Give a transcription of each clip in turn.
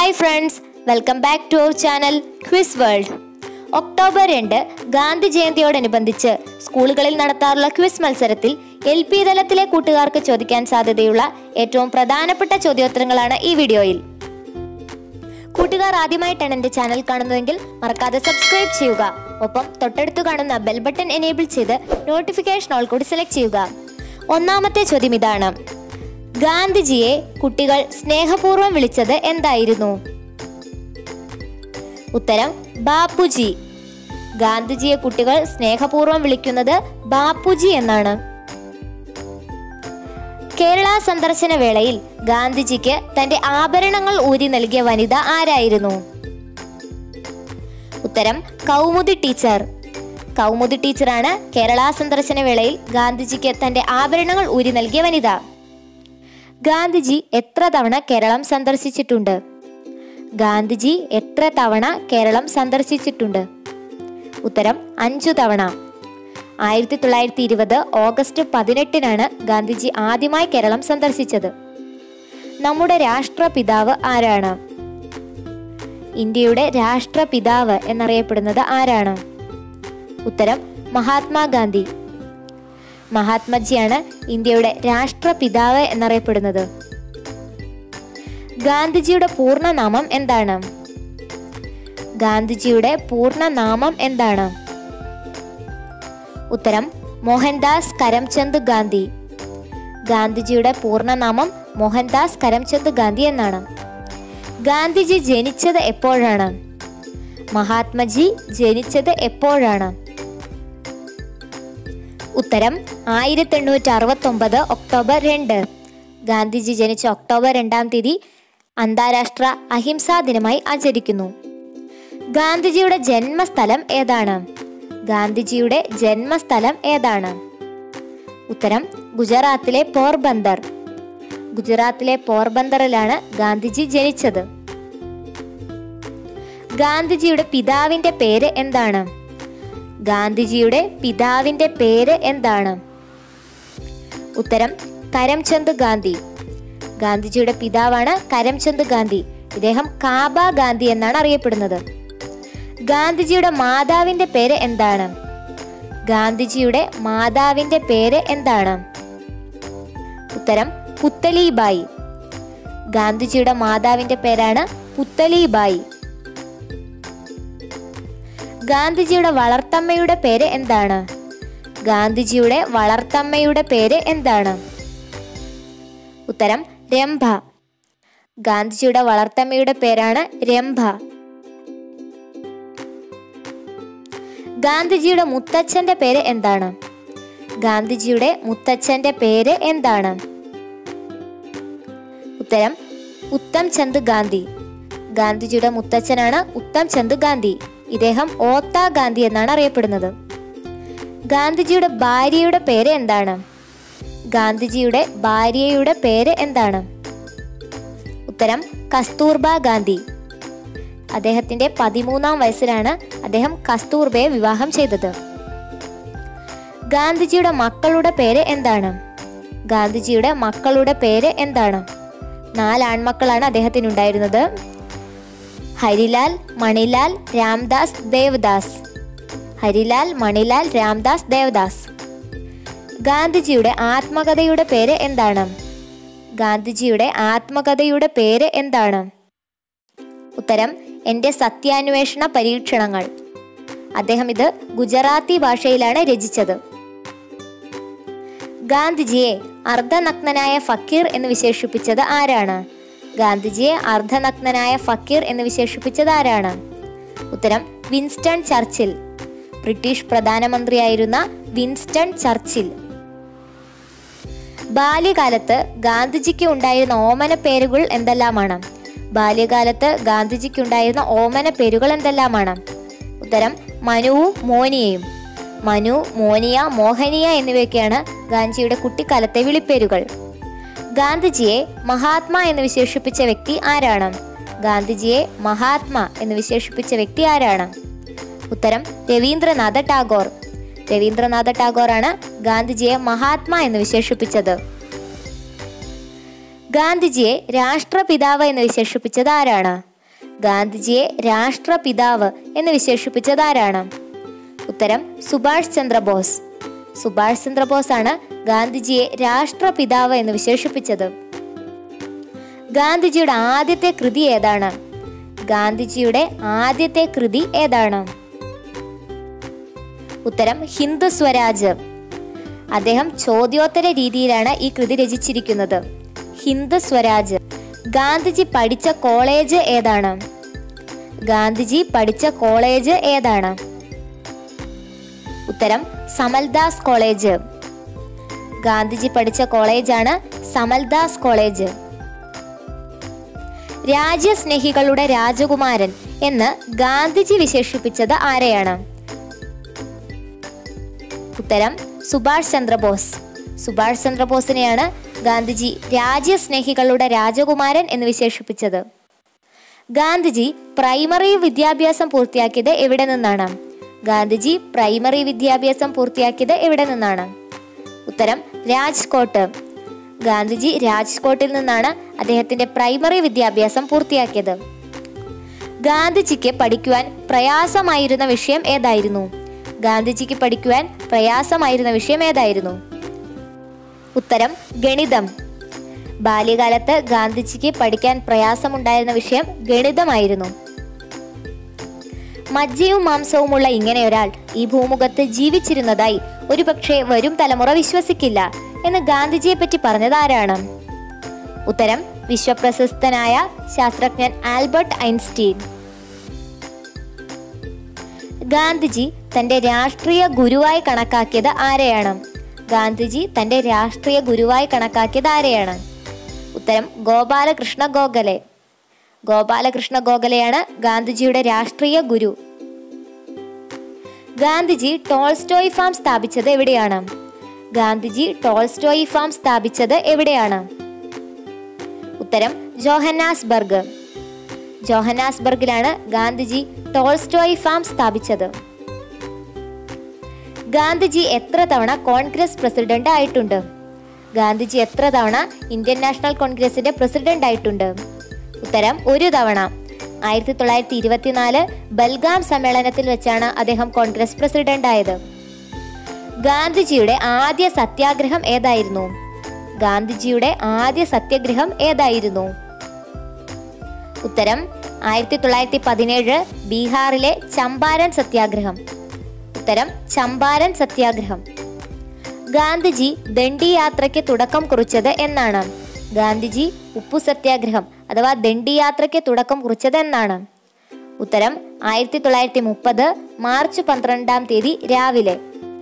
hi friends welcome back to our channel quiz world October രണ്ട് ഗാന്ധി ജയന്തിയോടനുബന്ധിച്ച് സ്കൂളുകളിൽ നടത്താറുള്ള ക്വിസ് മത്സരത്തിൽ എൽ പി തലത്തിലെ കൂട്ടുകാർക്ക് ചോദിക്കാൻ സാധ്യതയുള്ള ഏറ്റവും പ്രധാനപ്പെട്ട ചോദ്യോത്തരങ്ങളാണ് ഈ വീഡിയോയിൽ കൂട്ടുകാർ ആദ്യമായിട്ടാണ് എൻ്റെ ചാനൽ കാണുന്നതെങ്കിൽ മറക്കാതെ സബ്സ്ക്രൈബ് ചെയ്യുക ഒപ്പം തൊട്ടടുത്ത് കാണുന്ന ബെൽ ബട്ടൺ എനേബിൾ ചെയ്ത് നോട്ടിഫിക്കേഷൻ ഓൾ കൂടി സെലക്ട് ചെയ്യുക ഒന്നാമത്തെ ചോദ്യം ഇതാണ് ഗാന്ധിജിയെ കുട്ടികൾ സ്നേഹപൂർവ്വം വിളിച്ചത് എന്തായിരുന്നു ഉത്തരം ബാപ്പുജി ഗാന്ധിജിയെ കുട്ടികൾ സ്നേഹപൂർവ്വം വിളിക്കുന്നത് ബാപ്പുജി എന്നാണ് കേരള സന്ദർശന വേളയിൽ ഗാന്ധിജിക്ക് തന്റെ ആഭരണങ്ങൾ ഊരി നൽകിയ വനിത ആരായിരുന്നു ഉത്തരം കൗമുദി ടീച്ചർ കൗമുദി ടീച്ചറാണ് കേരള സന്ദർശന വേളയിൽ ഗാന്ധിജിക്ക് തന്റെ ആഭരണങ്ങൾ ഊരി നൽകിയ വനിത ഗാന്ധിജി എത്ര തവണ കേരളം സന്ദർശിച്ചിട്ടുണ്ട് ഗാന്ധിജി എത്ര തവണ കേരളം സന്ദർശിച്ചിട്ടുണ്ട് ഉത്തരം അഞ്ചു തവണ ആയിരത്തി തൊള്ളായിരത്തി ഇരുപത് ഓഗസ്റ്റ് പതിനെട്ടിനാണ് ഗാന്ധിജി ആദ്യമായി കേരളം സന്ദർശിച്ചത് നമ്മുടെ രാഷ്ട്രപിതാവ് ആരാണ് ഇന്ത്യയുടെ രാഷ്ട്രപിതാവ് എന്നറിയപ്പെടുന്നത് ആരാണ് ഉത്തരം മഹാത്മാഗാന്ധി മഹാത്മജിയാണ് ഇന്ത്യയുടെ രാഷ്ട്രപിതാവ് എന്നറിയപ്പെടുന്നത് ഗാന്ധിജിയുടെ പൂർണ്ണനാമം എന്താണ് ഗാന്ധിജിയുടെ പൂർണ്ണനാമം എന്താണ് ഉത്തരം മോഹൻദാസ് കരംചന്ദ് ഗാന്ധി ഗാന്ധിജിയുടെ പൂർണ്ണനാമം മോഹൻദാസ് കരംചന്ദ് ഗാന്ധി എന്നാണ് ഗാന്ധിജി ജനിച്ചത് എപ്പോഴാണ് മഹാത്മജി ജനിച്ചത് എപ്പോഴാണ് ഉത്തരം ആയിരത്തി എണ്ണൂറ്റി അറുപത്തി ഒമ്പത് ഒക്ടോബർ രണ്ട് ഗാന്ധിജി ജനിച്ച ഒക്ടോബർ രണ്ടാം തീയതി അന്താരാഷ്ട്ര അഹിംസാ ദിനമായി ആചരിക്കുന്നു ഗാന്ധിജിയുടെ ജന്മസ്ഥലം ഏതാണ് ഗാന്ധിജിയുടെ ജന്മസ്ഥലം ഏതാണ് ഉത്തരം ഗുജറാത്തിലെ പോർബന്ദർ ഗുജറാത്തിലെ പോർബന്ദറിലാണ് ഗാന്ധിജി ജനിച്ചത് ഗാന്ധിജിയുടെ പിതാവിന്റെ പേര് എന്താണ് ഗാന്ധിജിയുടെ പിതാവിന്റെ പേര് എന്താണ് ഉത്തരം കരംചന്ദ് ഗാന്ധി ഗാന്ധിജിയുടെ പിതാവാണ് കരംചന്ദ് ഗാന്ധി ഇദ്ദേഹം കാബ ഗാന്ധി എന്നാണ് അറിയപ്പെടുന്നത് ഗാന്ധിജിയുടെ മാതാവിന്റെ പേര് എന്താണ് ഗാന്ധിജിയുടെ മാതാവിന്റെ പേര് എന്താണ് ഉത്തരം പുത്തലിബായി ഗാന്ധിജിയുടെ മാതാവിന്റെ പേരാണ് പുത്തലിബായി ഗാന്ധിജിയുടെ വളർത്തമ്മയുടെ പേര് എന്താണ് ഗാന്ധിജിയുടെ വളർത്തമ്മയുടെ പേര് എന്താണ് ഉത്തരം രംഭ ഗാന്ധിജിയുടെ വളർത്തമ്മയുടെ പേരാണ് രംഭ ഗാന്ധിജിയുടെ മുത്തച്ഛന്റെ പേര് എന്താണ് ഗാന്ധിജിയുടെ മുത്തച്ഛന്റെ പേര് എന്താണ് ഉത്തരം ഉത്തം ചന്ദ് ഗാന്ധി ഗാന്ധിജിയുടെ മുത്തച്ഛനാണ് ഉത്തം ചന്ദ് ഗാന്ധി ഇദ്ദേഹം ഓത്ത ഗാന്ധി എന്നാണ് അറിയപ്പെടുന്നത് ഗാന്ധിജിയുടെ ഭാര്യയുടെ പേര് എന്താണ് ഗാന്ധിജിയുടെ ഭാര്യയുടെ പേര് എന്താണ് ഉത്തരം കസ്തൂർബ ഗാന്ധി അദ്ദേഹത്തിന്റെ പതിമൂന്നാം വയസ്സിലാണ് അദ്ദേഹം കസ്തൂർബയെ വിവാഹം ചെയ്തത് ഗാന്ധിജിയുടെ മക്കളുടെ പേര് എന്താണ് ഗാന്ധിജിയുടെ മക്കളുടെ പേര് എന്താണ് നാല് ആൺമക്കളാണ് അദ്ദേഹത്തിനുണ്ടായിരുന്നത് ഹരിലാൽ മണിലാൽ രാംദാസ് ദേവദാസ് ഹരിലാൽ മണിലാൽ രാംദാസ് ദേവദാസ് ഗാന്ധിജിയുടെ ആത്മകഥയുടെ പേര് എന്താണ് ഗാന്ധിജിയുടെ ആത്മകഥയുടെ പേര് എന്താണ് ഉത്തരം എൻ്റെ സത്യാന്വേഷണ പരീക്ഷണങ്ങൾ അദ്ദേഹം ഇത് ഗുജറാത്തി ഭാഷയിലാണ് രചിച്ചത് ഗാന്ധിജിയെ അർദ്ധനഗ്നനായ ഫക്കീർ എന്ന് വിശേഷിപ്പിച്ചത് ആരാണ് ഗാന്ധിജിയെ അർദ്ധനഗ്നനായ ഫക്കീർ എന്ന് വിശേഷിപ്പിച്ചത് ആരാണ് ഉത്തരം വിൻസ്റ്റൺ ചർച്ചിൽ ബ്രിട്ടീഷ് പ്രധാനമന്ത്രിയായിരുന്ന വിൻസ്റ്റൺ ചർച്ചിൽ ബാല്യകാലത്ത് ഗാന്ധിജിക്ക് ഉണ്ടായിരുന്ന ഓമന പേരുകൾ എന്തെല്ലാമാണ് ബാല്യകാലത്ത് ഗാന്ധിജിക്ക് ഉണ്ടായിരുന്ന ഓമന പേരുകൾ എന്തെല്ലാമാണ് ഉത്തരം മനുവും മോനിയയും മനു മോനിയ മോഹനിയ എന്നിവയൊക്കെയാണ് ഗാന്ധിജിയുടെ കുട്ടിക്കാലത്തെ വിളിപ്പേരുകൾ ഗാന്ധിജിയെ മഹാത്മാ എന്ന് വിശേഷിപ്പിച്ച വ്യക്തി ആരാണ് ഗാന്ധിജിയെ മഹാത്മാ എന്ന് വിശേഷിപ്പിച്ച വ്യക്തി ആരാണ് ഉത്തരം രവീന്ദ്രനാഥ ടാഗോർ രവീന്ദ്രനാഥ ടാഗോറാണ് ഗാന്ധിജിയെ മഹാത്മാ എന്ന് വിശേഷിപ്പിച്ചത് ഗാന്ധിജിയെ രാഷ്ട്രപിതാവ് എന്ന് വിശേഷിപ്പിച്ചത് ആരാണ് ഗാന്ധിജിയെ രാഷ്ട്രപിതാവ് എന്ന് വിശേഷിപ്പിച്ചത് ആരാണ് ഉത്തരം സുഭാഷ് ചന്ദ്രബോസ് സുഭാഷ് ചന്ദ്രബോസ് ആണ് ഗാന്ധിജിയെ രാഷ്ട്രപിതാവ് എന്ന് വിശേഷിപ്പിച്ചത് ഗാന്ധിജിയുടെ ആദ്യത്തെ കൃതി ഏതാണ് ഗാന്ധിജിയുടെ ആദ്യത്തെ കൃതി ഏതാണ് ഉത്തരം ഹിന്ദു സ്വരാജ് അദ്ദേഹം ചോദ്യോത്തര രീതിയിലാണ് ഈ കൃതി രചിച്ചിരിക്കുന്നത് ഹിന്ദു സ്വരാജ് ഗാന്ധിജി പഠിച്ച കോളേജ് ഏതാണ് ഗാന്ധിജി പഠിച്ച കോളേജ് ഏതാണ് ഉത്തരം സമൽദാസ് കോളേജ് ഗാന്ധിജി പഠിച്ച കോളേജാണ് സമൽദാസ് കോളേജ് രാജ്യസ്നേഹികളുടെ രാജകുമാരൻ എന്ന് ഗാന്ധിജി വിശേഷിപ്പിച്ചത് ആരെയാണ് ഉത്തരം സുഭാഷ് ചന്ദ്രബോസ് സുഭാഷ് ചന്ദ്രബോസിനെയാണ് ഗാന്ധിജി രാജ്യസ്നേഹികളുടെ രാജകുമാരൻ എന്ന് വിശേഷിപ്പിച്ചത് ഗാന്ധിജി പ്രൈമറി വിദ്യാഭ്യാസം പൂർത്തിയാക്കിയത് എവിടെ നിന്നാണ് ഗാന്ധിജി പ്രൈമറി വിദ്യാഭ്യാസം പൂർത്തിയാക്കിയത് എവിടെ നിന്നാണ് ഉത്തരം രാജ്കോട്ട് ഗാന്ധിജി രാജ്കോട്ടിൽ നിന്നാണ് അദ്ദേഹത്തിന്റെ പ്രൈമറി വിദ്യാഭ്യാസം പൂർത്തിയാക്കിയത് ഗാന്ധിജിക്ക് പഠിക്കുവാൻ പ്രയാസമായിരുന്ന വിഷയം ഏതായിരുന്നു ഗാന്ധിജിക്ക് പഠിക്കുവാൻ പ്രയാസമായിരുന്ന വിഷയം ഏതായിരുന്നു ഉത്തരം ഗണിതം ബാല്യകാലത്ത് ഗാന്ധിജിക്ക് പഠിക്കാൻ പ്രയാസമുണ്ടായിരുന്ന വിഷയം ഗണിതമായിരുന്നു മജ്ജയും മാംസവുമുള്ള ഇങ്ങനെ ഒരാൾ ഈ ഭൂമുഖത്ത് ജീവിച്ചിരുന്നതായി ഒരുപക്ഷെ വരും തലമുറ വിശ്വസിക്കില്ല എന്ന് ഗാന്ധിജിയെ പറ്റി പറഞ്ഞത് ആരാണ് ഉത്തരം വിശ്വപ്രശസ്തനായ ശാസ്ത്രജ്ഞൻ ആൽബർട്ട് ഐൻസ്റ്റീൻ ഗാന്ധിജി തന്റെ രാഷ്ട്രീയ ഗുരുവായി കണക്കാക്കിയത് ആരെയാണ് ഗാന്ധിജി തന്റെ രാഷ്ട്രീയ ഗുരുവായി കണക്കാക്കിയത് ആരെയാണ് ഉത്തരം ഗോപാലകൃഷ്ണ ഗോഖലെ ഗോപാലകൃഷ്ണ ഗോഖലെയാണ് ഗാന്ധിജിയുടെ രാഷ്ട്രീയ ഗുരു ഗാന്ധിജി ടോൾസ്റ്റോയ് ഫാം സ്ഥാപിച്ചത് എവിടെയാണ് ഗാന്ധിജി ടോൾസ്റ്റോയ് ഫാം സ്ഥാപിച്ചത് എവിടെയാണ് ഉത്തരം ജോഹന്നാസ്ബർഗ് ജോഹന്നാസ്ബർഗിലാണ് ഗാന്ധിജി ടോൾസ്റ്റോയ് ഫാം സ്ഥാപിച്ചത് ഗാന്ധിജി എത്ര തവണ കോൺഗ്രസ് പ്രസിഡന്റ് ആയിട്ടുണ്ട് ഗാന്ധിജി എത്ര തവണ ഇന്ത്യൻ നാഷണൽ കോൺഗ്രസിന്റെ പ്രസിഡന്റ് ആയിട്ടുണ്ട് ഉത്തരം ഒരു തവണ ആയിരത്തി തൊള്ളായിരത്തി ഇരുപത്തിനാല് ബൽഗാം സമ്മേളനത്തിൽ വെച്ചാണ് അദ്ദേഹം കോൺഗ്രസ് പ്രസിഡന്റ് ആയത് ഗാന്ധിജിയുടെ ആദ്യ സത്യാഗ്രഹം ഏതായിരുന്നു ഗാന്ധിജിയുടെ ആദ്യ സത്യാഗ്രഹം ഏതായിരുന്നു ഉത്തരം ആയിരത്തി തൊള്ളായിരത്തി പതിനേഴ് ബീഹാറിലെ ചമ്പാരൻ സത്യാഗ്രഹം ഉത്തരം ചമ്പാരൻ സത്യാഗ്രഹം ഗാന്ധിജി ദണ്ഡി യാത്രയ്ക്ക് തുടക്കം കുറിച്ചത് എന്നാണ് ഗാന്ധിജി ഉപ്പു സത്യാഗ്രഹം അഥവാ ദണ്ഡി യാത്രയ്ക്ക് തുടക്കം കുറിച്ചത് എന്നാണ് ഉത്തരം ആയിരത്തി തൊള്ളായിരത്തി മുപ്പത് മാർച്ച് പന്ത്രണ്ടാം തീയതി രാവിലെ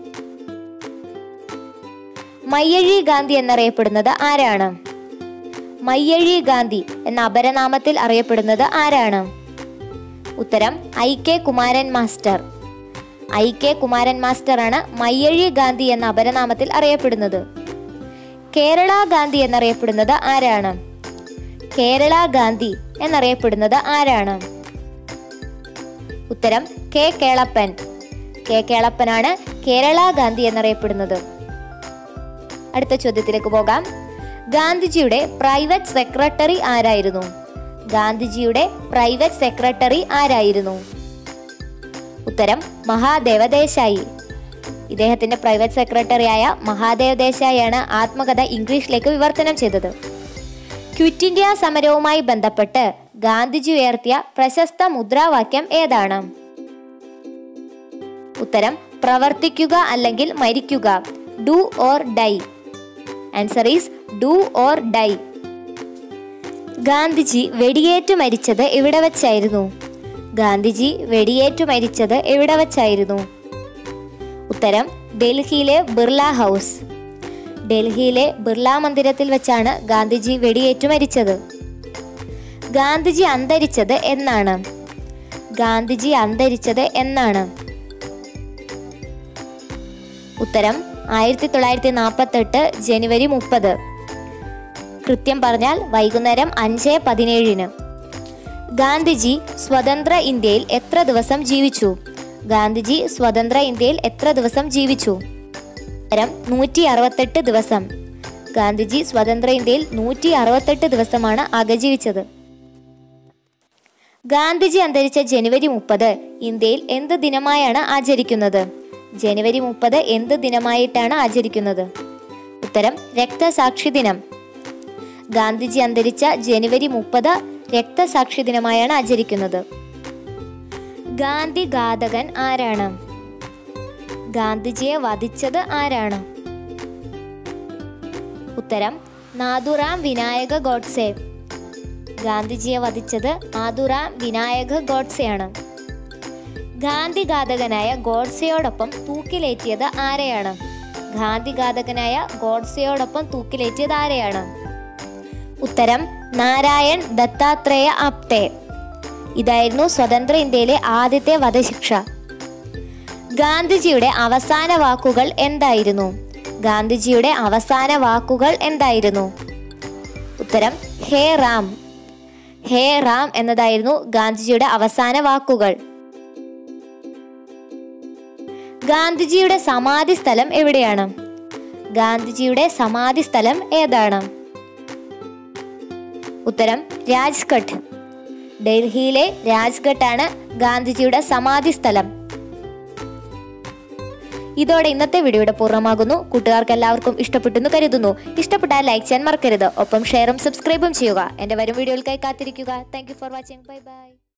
മയ്യഴി ഗാന്ധി എന്നറിയപ്പെടുന്നത് ആരാണ് മയ്യഴി ഗാന്ധി എന്ന അപരനാമത്തിൽ അറിയപ്പെടുന്നത് ആരാണ് ഉത്തരം I K Kumaran master I K Kumaran മാസ്റ്ററാണ് മയ്യഴി ഗാന്ധി എന്ന അപരനാമത്തിൽ അറിയപ്പെടുന്നത് കേരള ഗാന്ധി എന്നറിയപ്പെടുന്നത് ആരാണ് കേരള ഗാന്ധി എന്നറിയപ്പെടുന്നത് ആരാണ് ഉത്തരം കെ കേളപ്പൻ കെ കേളപ്പനാണ് കേരള ഗാന്ധി എന്നറിയപ്പെടുന്നത് അടുത്ത ചോദ്യത്തിലേക്ക് പോകാം ഗാന്ധിജിയുടെ പ്രൈവറ്റ് സെക്രട്ടറി ആരായിരുന്നു ഗാന്ധിജിയുടെ പ്രൈവറ്റ് സെക്രട്ടറി ആരായിരുന്നു ഉത്തരം മഹാദേവ ദേശായി ഇദ്ദേഹത്തിന്റെ പ്രൈവറ്റ് സെക്രട്ടറിയായ മഹാദേവ് ദേശായിയാണ് ആത്മകഥ ഇംഗ്ലീഷിലേക്ക് വിവർത്തനം ചെയ്തത് ക്വിറ്റ് ഇന്ത്യ സമരവുമായി ബന്ധപ്പെട്ട് ഗാന്ധിജി ഉയർത്തിയ പ്രശസ്ത മുദ്രാവാക്യം ഏതാണ് ഉത്തരം പ്രവർത്തിക്കുക അല്ലെങ്കിൽ മരിക്കുക do or die answer is do or die Gandhiji വെടിയേറ്റു മരിച്ചത് എവിടെ വച്ചായിരുന്നു ഗാന്ധിജി വെടിയേറ്റു മരിച്ചത് എവിടെ വച്ചായിരുന്നു ഉത്തരം ഡൽഹിയിലെ ബിർള ഹൗസ് ഡൽഹിയിലെ ബിർള മന്ദിരത്തിൽ വെച്ചാണ് ഗാന്ധിജി വെടിയേറ്റു മരിച്ചത് ഗാന്ധിജി അന്തരിച്ചത് എന്നാണ് ഗാന്ധിജി അന്തരിച്ചത് എന്നാണ് ഉത്തരം ആയിരത്തി തൊള്ളായിരത്തി നാൽപ്പത്തെട്ട് ജനുവരി മുപ്പത് കൃത്യം പറഞ്ഞാൽ വൈകുന്നേരം അഞ്ച് പതിനേഴിന് ഗാന്ധിജി സ്വതന്ത്ര ഇന്ത്യയിൽ എത്ര ദിവസം ജീവിച്ചു ഗാന്ധിജി സ്വതന്ത്ര ഇന്ത്യയിൽ എത്ര ദിവസം ജീവിച്ചു ഉത്തരം നൂറ്റി അറുപത്തെട്ട് ദിവസം ഗാന്ധിജി സ്വതന്ത്ര ഇന്ത്യയിൽ നൂറ്റി അറുപത്തെട്ട് ദിവസമാണ് ആകെ ജീവിച്ചത് ഗാന്ധിജി അന്തരിച്ച ജനുവരി മുപ്പത് ഇന്ത്യയിൽ എന്ത് ദിനമായാണ് ആചരിക്കുന്നത് ജനുവരി മുപ്പത് എന്ത് ദിനമായിട്ടാണ് ആചരിക്കുന്നത് ഉത്തരം രക്തസാക്ഷി ദിനം ഗാന്ധിജി അന്തരിച്ച ജനുവരി മുപ്പത് രക്തസാക്ഷി ദിനമായാണ് ആചരിക്കുന്നത് ഗാന്ധി ഘാതകൻ ആരാണ് ഗാന്ധിജിയെ വധിച്ചത് ആരാണ് ഉത്തരം നാഥുറാം വിനായക ഗോഡ്സെ ഗാന്ധിജിയെ വധിച്ചത് നാഥുറാം വിനായക ഗോഡ്സെയാണ് ഗാന്ധി ഘാതകനായ ഗോഡ്സെയോടൊപ്പം തൂക്കിലേറ്റിയത് ആരെയാണ് ഗാന്ധി ഘാതകനായ ഗോഡ്സെയോടൊപ്പം തൂക്കിലേറ്റിയത് ആരെയാണ് ഉത്തരം നാരായൺ ദത്താത്രേയ ആപ്തെ ഇതായിരുന്നു സ്വതന്ത്ര ഇന്ത്യയിലെ ആദ്യത്തെ വധശിക്ഷ ഗാന്ധിജിയുടെ അവസാന വാക്കുകൾ എന്തായിരുന്നു ഗാന്ധിജിയുടെ അവസാന വാക്കുകൾ എന്തായിരുന്നു ഉത്തരം ഹേ റാം ഹേ റാം എന്നതായിരുന്നു ഗാന്ധിജിയുടെ അവസാന വാക്കുകൾ ഗാന്ധിജിയുടെ സമാധി സ്ഥലം എവിടെയാണ് ഗാന്ധിജിയുടെ സമാധി സ്ഥലം ഏതാണ് ഉത്തരം രാജ്ഘട്ട് ഡൽഹിയിലെ രാജ്ഘട്ട് ആണ് ഗാന്ധിജിയുടെ സമാധി സ്ഥലം ഇതോടെ ഇന്നത്തെ വീഡിയോയുടെ പൂർണ്ണമാകുന്നു കൂട്ടുകാർക്ക് എല്ലാവർക്കും ഇഷ്ടപ്പെട്ടെന്ന് കരുതുന്നു ഇഷ്ടപ്പെട്ടാൽ ലൈക്ക് ചെയ്യാൻ മറക്കരുത് ഒപ്പം ഷെയറും സബ്സ്ക്രൈബും ചെയ്യുക എന്റെ വരും വീഡിയോകൾക്കായി കാത്തിരിക്കുക thank for watching bye by